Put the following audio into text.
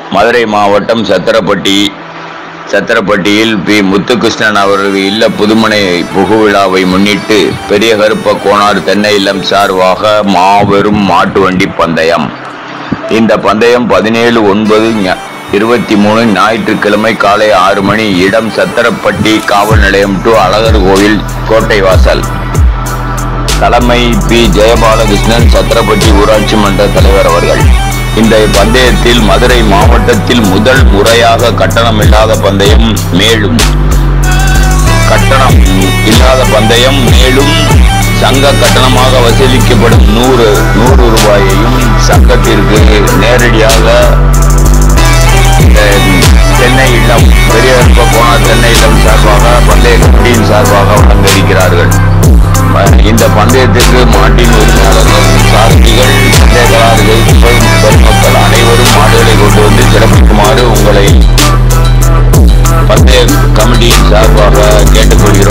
மதுரை மாவட்டம் சத்திரப்பட்டி சத்திரப்பட்டியில் பி முத்துகிருஷ்ணன் அவர்கள் இல்ல புதுமனை புகுவிழாவை முன்னிட்டு பெரிய கருப்ப கோனார் தென்னை இல்லம் சார்பாக மாபெரும் மாட்டு வண்டி பந்தயம் இந்த பந்தயம் பதினேழு ஒன்பது இருபத்தி மூணு ஞாயிற்றுக்கிழமை காலை ஆறு மணி இடம் சத்திரப்பட்டி காவல் நிலையம் டு அழகர் கோவில் கோட்டை வாசல் தலைமை பி ஜெயபாலகிருஷ்ணன் சத்திரப்பட்டி ஊராட்சி மன்ற தலைவர் அவர்கள் இந்த பந்தயத்தில் மதுரை மாவட்டத்தில் முதல் முறையாக கட்டணம் இல்லாத பந்தயம் மேலும் கட்டணம் இல்லாத பந்தயம் மேலும் சங்க கட்டணமாக வசூலிக்கப்படும் நூறு நூறு ரூபாயையும் சங்கத்திற்கு நேரடியாக இந்த சென்னை இல்லம் பெரிய போன சென்னை இல்லம் சார்பாக பந்தய கமிட்டியின் சார்பாக வழங்க இருக்கிறார்கள் இந்த பந்தயத்திற்கு மாட்டின் உரிமையாளர்கள் சாரதிகள் பந்தயக்கலாறுகள் பொதுமக்கள் அனைவரும் மாடுகளை கொண்டு வந்து சிறப்பிக்குமாறு உங்களை பந்தய கமிட்டியின் சார்பாக கேட்டுக்கொள்கிறோம்